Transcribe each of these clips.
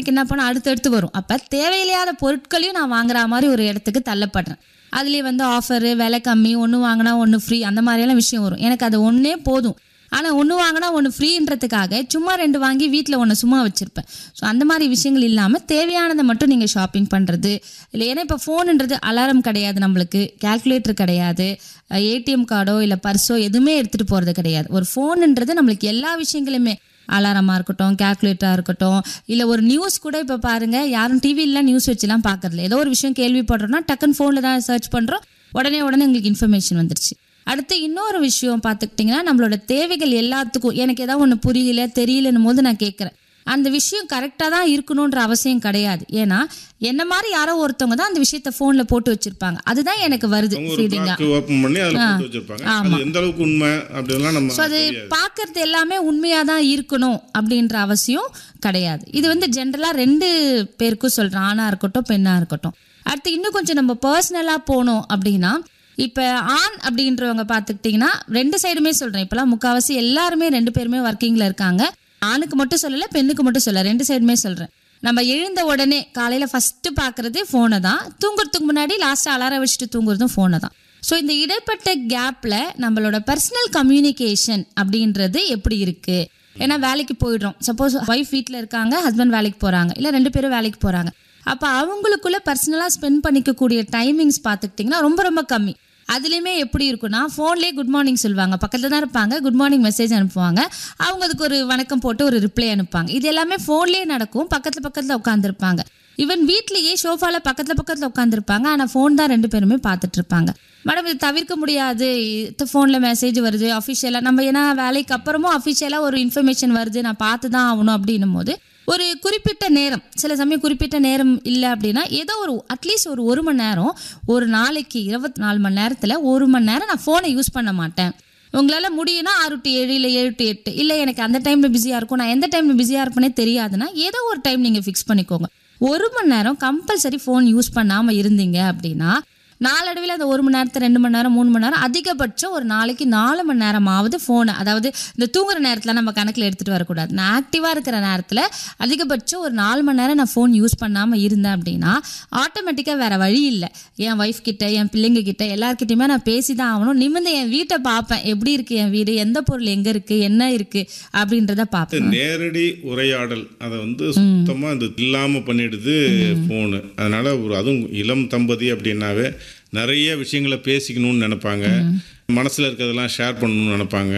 எனக்கு என்ன பண்ண அடுத்தடுத்து வரும் அப்போ தேவையில்லாத பொருட்களையும் நான் வாங்குற மாதிரி ஒரு இடத்துக்கு தள்ளப்படுறேன் அதுலேயே வந்து ஆஃபரு விலை கம்மி ஒன்று வாங்கினா ஒன்று ஃப்ரீ அந்த மாதிரியெல்லாம் விஷயம் வரும் எனக்கு அது ஒன்றே போதும் ஆனால் ஒன்று வாங்கினா ஒன்று ஃப்ரீன்றதுக்காக சும்மா ரெண்டு வாங்கி வீட்டில் ஒன்று சும்மா வச்சுருப்பேன் ஸோ அந்த மாதிரி விஷயங்கள் இல்லாமல் தேவையானதை மட்டும் நீங்கள் ஷாப்பிங் பண்ணுறது இல்லை ஏன்னா இப்போ ஃபோனுன்றது அலாரம் கிடையாது நம்மளுக்கு கால்குலேட்டர் கிடையாது ஏடிஎம் கார்டோ இல்லை பர்ஸோ எதுவுமே எடுத்துகிட்டு போகிறது கிடையாது ஒரு ஃபோனுன்றது நம்மளுக்கு எல்லா விஷயங்களுமே அலாரமாக இருக்கட்டும் கால்குலேட்டராக இருக்கட்டும் இல்லை ஒரு நியூஸ் கூட இப்போ பாருங்கள் யாரும் டிவிலாம் நியூஸ் வச்சுலாம் பார்க்கறதில்ல ஏதோ ஒரு விஷயம் கேள்விப்படுறோம்னா டக்குன்னு ஃபோனில் தான் சர்ச் பண்ணுறோம் உடனே உடனே உங்களுக்கு இன்ஃபர்மேஷன் வந்துருச்சு அடுத்து இன்னொரு விஷயம் பார்த்துக்கிட்டிங்கன்னா நம்மளோட தேவைகள் எல்லாத்துக்கும் எனக்கு ஏதாவது ஒன்று புரியல தெரியலன்னும் போது நான் கேட்குறேன் அந்த விஷயம் கரெக்டாக தான் இருக்கணுன்ற அவசியம் கிடையாது ஏன்னா என்ன மாதிரி யாரோ ஒருத்தவங்க தான் அந்த விஷயத்த ஃபோனில் போட்டு வச்சிருப்பாங்க அதுதான் எனக்கு வருது அவங்க ஒரு ஃபீலிங்காக பிளாக் ஓப்பன் பண்ணி அதில் போட்டு வச்சிருப்பாங்க அது எந்த அளவுக்கு உண்மை அப்படிலாம் நம்ம ஸோ அது பார்க்கறது எல்லாமே உண்மையாக தான் இருக்கணும் அப்படின்ற அவசியம் கிடையாது இது வந்து ஜென்ரலாக ரெண்டு பேருக்கும் சொல்கிறேன் ஆணாக இருக்கட்டும் பெண்ணாக இருக்கட்டும் அடுத்து இன்னும் கொஞ்சம் நம்ம பர்சனலாக போனோம் அப்படின்னா இப்போ ஆண் அப்படின்றவங்க பார்த்துக்கிட்டிங்கன்னா ரெண்டு சைடுமே சொல்கிறேன் இப்போலாம் முக்கால்வாசி எல்லாருமே ரெண்டு பேருமே ஒர்க்கிங்கில் இருக்காங்க ஆணுக்கு மட்டும் சொல்லலை பெண்ணுக்கு மட்டும் சொல்லலை ரெண்டு சைடுமே சொல்கிறேன் நம்ம எழுந்த உடனே காலையில் ஃபஸ்ட்டு பார்க்குறது ஃபோனை தான் தூங்குறதுக்கு முன்னாடி லாஸ்ட்டாக அலாரம் வச்சுட்டு தூங்குறதும் ஃபோனை தான் ஸோ இந்த இடைப்பட்ட கேப்பில் நம்மளோட பர்சனல் கம்யூனிகேஷன் அப்படின்றது எப்படி இருக்குது ஏன்னா வேலைக்கு போயிடுறோம் சப்போஸ் ஒய்ஃப் வீட்டில் இருக்காங்க ஹஸ்பண்ட் வேலைக்கு போகிறாங்க இல்லை ரெண்டு பேரும் வேலைக்கு போகிறாங்க அப்போ அவங்களுக்குள்ள பர்சனலாக ஸ்பெண்ட் பண்ணிக்கக்கூடிய டைமிங்ஸ் பார்த்துக்கிட்டிங்கன்னா ரொம்ப ரொம்ப கம்மி அதுலேயுமே எப்படி இருக்குன்னா ஃபோன்லேயே குட் மார்னிங் சொல்லுவாங்க பக்கத்தில் தான் இருப்பாங்க குட் மார்னிங் மெசேஜ் அனுப்புவாங்க அவங்க அதுக்கு ஒரு வணக்கம் போட்டு ஒரு ரிப்ளை அனுப்புவாங்க இது எல்லாமே ஃபோன்லேயே நடக்கும் பக்கத்தில் பக்கத்தில் உட்காந்துருப்பாங்க ஈவன் வீட்லேயே ஷோஃபால பக்கத்தில் பக்கத்தில் உட்காந்துருப்பாங்க ஆனால் ஃபோன் தான் ரெண்டு பேருமே பார்த்துட்டு இருப்பாங்க மேடம் இது தவிர்க்க முடியாது ஃபோனில் மெசேஜ் வருது அஃபிஷியலாக நம்ம ஏன்னா வேலைக்கு அப்புறமும் அஃபிஷியலாக ஒரு இன்ஃபர்மேஷன் வருது நான் பார்த்து தான் ஆகணும் அப்படின்னும் போது ஒரு குறிப்பிட்ட நேரம் சில சமயம் குறிப்பிட்ட நேரம் இல்லை அப்படின்னா ஏதோ ஒரு அட்லீஸ்ட் ஒரு ஒரு மணி நேரம் ஒரு நாளைக்கு இருபத்தி நாலு மணி நேரத்தில் ஒரு மணி நேரம் நான் ஃபோனை யூஸ் பண்ண மாட்டேன் உங்களால் முடியும்னா ஆறு டு ஏழு இல்லை ஏழு டு எட்டு இல்லை எனக்கு அந்த டைமில் பிஸியாக இருக்கும் நான் எந்த டைமில் பிஸியாக இருப்பேனே தெரியாதுன்னா ஏதோ ஒரு டைம் நீங்கள் ஃபிக்ஸ் பண்ணிக்கோங்க ஒரு மணி நேரம் கம்பல்சரி ஃபோன் யூஸ் பண்ணாமல் இருந்தீங்க அப்படின்னா நாளடைவில் அந்த ஒரு மணி நேரத்தை ரெண்டு மணி நேரம் மூணு மணி நேரம் அதிகபட்சம் ஒரு நாளைக்கு நாலு மணி நேரமாவது ஃபோனை அதாவது இந்த தூங்குற நேரத்தில் நம்ம கணக்கில் எடுத்துகிட்டு வரக்கூடாது நான் ஆக்டிவாக இருக்கிற நேரத்தில் அதிகபட்சம் ஒரு நாலு மணி நேரம் நான் ஃபோன் யூஸ் பண்ணாமல் இருந்தேன் அப்படின்னா ஆட்டோமேட்டிக்காக வேறு வழி இல்லை என் ஒய்ஃப் கிட்ட என் பிள்ளைங்க கிட்ட எல்லாருக்கிட்டையுமே நான் பேசி தான் ஆகணும் நிமிர்ந்து என் வீட்டை பார்ப்பேன் எப்படி இருக்குது என் வீடு எந்த பொருள் எங்கே இருக்குது என்ன இருக்குது அப்படின்றத பார்ப்பேன் நேரடி உரையாடல் அதை வந்து சுத்தமாக இது இல்லாமல் பண்ணிடுது ஃபோனு அதனால ஒரு அதுவும் இளம் தம்பதி அப்படின்னாவே நிறைய விஷயங்களை பேசிக்கணும்னு நினைப்பாங்க மனசில் இருக்கிறதெல்லாம் ஷேர் பண்ணணும்னு நினைப்பாங்க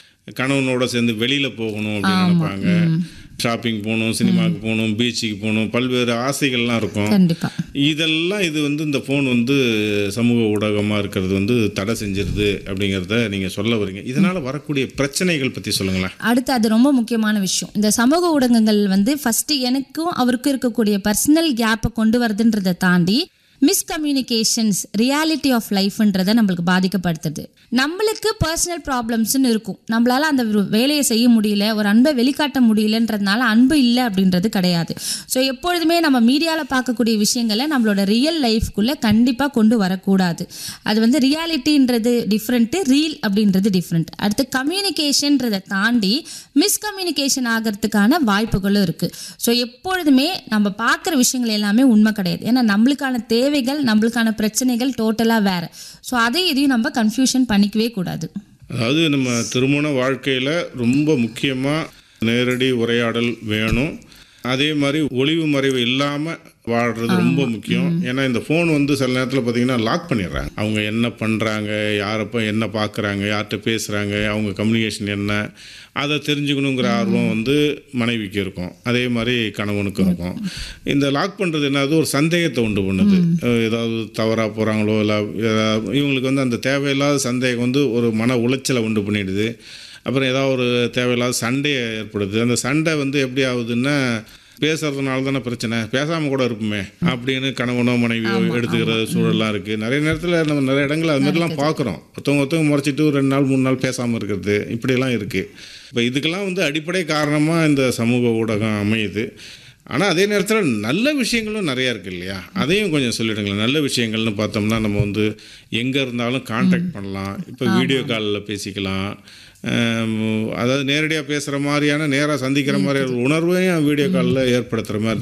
கணவனோட சேர்ந்து வெளியில் போகணும் அப்படின்னு நினைப்பாங்க ஷாப்பிங் போகணும் சினிமாவுக்கு போகணும் பீச்சுக்கு போகணும் பல்வேறு ஆசைகள்லாம் இருக்கும் கண்டிப்பாக இதெல்லாம் இது வந்து இந்த ஃபோன் வந்து சமூக ஊடகமாக இருக்கிறது வந்து தடை செஞ்சிருது அப்படிங்கிறத நீங்கள் சொல்ல வரீங்க இதனால் வரக்கூடிய பிரச்சனைகள் பற்றி சொல்லுங்களேன் அடுத்து அது ரொம்ப முக்கியமான விஷயம் இந்த சமூக ஊடகங்கள் வந்து ஃபர்ஸ்ட் எனக்கும் அவருக்கும் இருக்கக்கூடிய பர்சனல் கேப்பை கொண்டு வருதுன்றதை தாண்டி மிஸ்கம்யூனிகேஷன்ஸ் ரியாலிட்டி ஆஃப் லைஃப்ன்றதை நம்மளுக்கு பாதிக்கப்படுத்துது நம்மளுக்கு பர்சனல் ப்ராப்ளம்ஸ்னு இருக்கும் நம்மளால அந்த ஒரு வேலையை செய்ய முடியல ஒரு அன்பை வெளிக்காட்ட முடியலன்றதுனால அன்பு இல்லை அப்படின்றது கிடையாது ஸோ எப்பொழுதுமே நம்ம மீடியாவில் பார்க்கக்கூடிய விஷயங்களை நம்மளோட ரியல் லைஃப்குள்ளே கண்டிப்பாக கொண்டு வரக்கூடாது அது வந்து ரியாலிட்டின்றது டிஃப்ரெண்ட்டு ரீல் அப்படின்றது டிஃப்ரெண்ட் அடுத்து கம்யூனிகேஷன்றதை தாண்டி மிஸ்கம்யூனிகேஷன் ஆகிறதுக்கான வாய்ப்புகளும் இருக்குது ஸோ எப்பொழுதுமே நம்ம பார்க்குற விஷயங்கள் எல்லாமே உண்மை கிடையாது ஏன்னா நம்மளுக்கான தேவைகள் நம்மளுக்கான பிரச்சனைகள் டோட்டலாக வேறு ஸோ அதை எதையும் நம்ம கன்ஃபியூஷன் பண்ணிக்கவே கூடாது அதாவது நம்ம திருமண வாழ்க்கையில் ரொம்ப முக்கியமாக நேரடி உரையாடல் வேணும் அதே மாதிரி ஒளிவு மறைவு இல்லாமல் வாழ்கிறது ரொம்ப முக்கியம் ஏன்னா இந்த ஃபோன் வந்து சில நேரத்தில் பார்த்தீங்கன்னா லாக் பண்ணிடுறாங்க அவங்க என்ன பண்ணுறாங்க யாரப்போ என்ன பார்க்குறாங்க யார்கிட்ட பேசுகிறாங்க அவங்க கம்யூனிகேஷன் என்ன அதை தெரிஞ்சுக்கணுங்கிற ஆர்வம் வந்து மனைவிக்கு இருக்கும் அதே மாதிரி கணவனுக்கும் இருக்கும் இந்த லாக் பண்ணுறது என்னது ஒரு சந்தேகத்தை உண்டு பண்ணுது அஹ் ஏதாவது தவறாக போகிறாங்களோ இல்லை இவங்களுக்கு வந்து அந்த தேவையில்லாத சந்தேகம் வந்து ஒரு மன உளைச்சலை உண்டு பண்ணிடுது அப்புறம் ஏதாவது ஒரு தேவையில்லாத சண்டை ஏற்படுது அந்த சண்டை வந்து எப்படி ஆகுதுன்னா பேசுறதுனால தானே பிரச்சனை பேசாமல் கூட இருப்போமே அப்படின்னு கணவனோ மனைவியோ எடுத்துக்கிற சூழல்லாம் இருக்குது நிறைய நேரத்தில் நம்ம நிறைய இடங்கள் அது மாதிரிலாம் பார்க்குறோம் ஒருத்தவங்க ஒருத்தவங்க முறைச்சிட்டு ஒரு ரெண்டு நாள் மூணு நாள் பேசாமல் இருக்கிறது இப்படியெல்லாம் இருக்குது இப்போ இதுக்கெல்லாம் வந்து அடிப்படை காரணமாக இந்த சமூக ஊடகம் அமையுது ஆனால் அதே நேரத்தில் நல்ல விஷயங்களும் நிறையா இருக்குது இல்லையா அதையும் கொஞ்சம் சொல்லிடுங்களேன் நல்ல விஷயங்கள்னு பார்த்தோம்னா நம்ம வந்து எங்கே இருந்தாலும் காண்டாக்ட் பண்ணலாம் இப்போ வீடியோ காலில் பேசிக்கலாம் ஆம், அதாவது நேரடியாக பேசுகிற மாதிரியான நேராக சந்திக்கிற மாதிரி ஒரு உணர்வையும் வீடியோ காலில் ஏற்படுத்துகிற மாதிரி